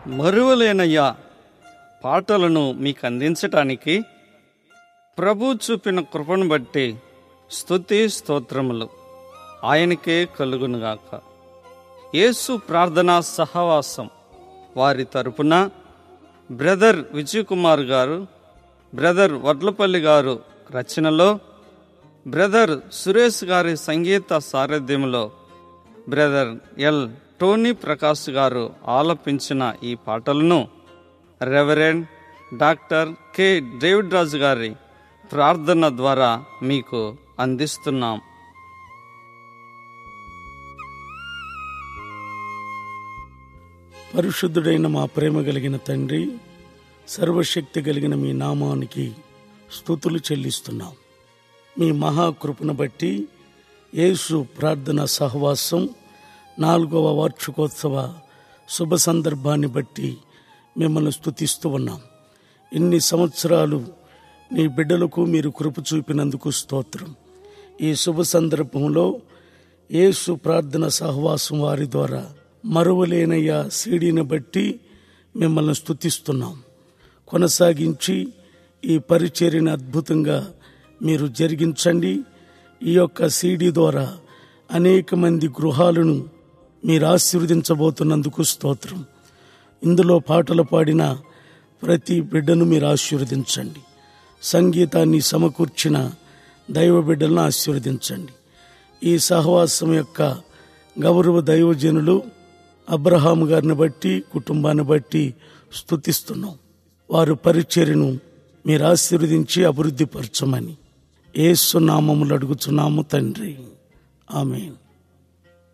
మరువలేనయ్యా పాటలను మీకు అందించటానికి ప్రభు చూపిన కృపను బట్టి స్తుతి స్తోత్రములు ఆయనకే కలుగునుగాక యేసు ప్రార్థనా సహవాసం వారి తరపున బ్రదర్ విజయ్ కుమార్ గారు బ్రదర్ వడ్లపల్లి గారు రచనలో బ్రదర్ సురేష్ గారి సంగీత సారథ్యంలో బ్రదర్ ఎల్ టోనీ ప్రకాష్ గారు ఆలపించిన ఈ పాటలను reverend doctor K David Raju గారి ప్రార్థన ద్వారా మీకు అందిస్తున్నాం పరిశుద్ధుడైన మా ప్రేమ కలిగిన తండ్రి సర్వశక్తి కలిగిన మీ నామానికి స్థుతులు చెల్లిస్తున్నాం మీ మహాకృపను బట్టి యేసు ప్రార్థన సహవాసం నాలుగవ వార్షికోత్సవ శుభ సందర్భాన్ని బట్టి మిమ్మల్ని స్థుతిస్తూ ఉన్నాం ఇన్ని సంవత్సరాలు నీ బిడ్డలకు మీరు కృప చూపినందుకు స్తోత్రం ఈ శుభ సందర్భంలో యేసు ప్రార్థన సహవాసం వారి ద్వారా మరువలేనయ్య సీడీని బట్టి మిమ్మల్ని స్తుతిస్తున్నాం కొనసాగించి ఈ పరిచర్యను అద్భుతంగా మీరు జరిగించండి ఈ యొక్క సీడీ ద్వారా అనేక మంది గృహాలను మీరు ఆశీర్వదించబోతున్నందుకు స్తోత్రం ఇందులో పాటలు పాడిన ప్రతి బిడ్డను మీరు ఆశీర్వదించండి సంగీతాన్ని సమకూర్చిన దైవ బిడ్డలను ఆశీర్వదించండి ఈ సహవాసం యొక్క గౌరవ దైవజనులు అబ్రహాం గారిని బట్టి కుటుంబాన్ని బట్టి స్తుతిస్తున్నాం వారు పరిచర్యను మీరు ఆశీర్వదించి అభివృద్ధి పరచమని ఏసు నామములు అడుగుచున్నాము తండ్రి ఆమెన్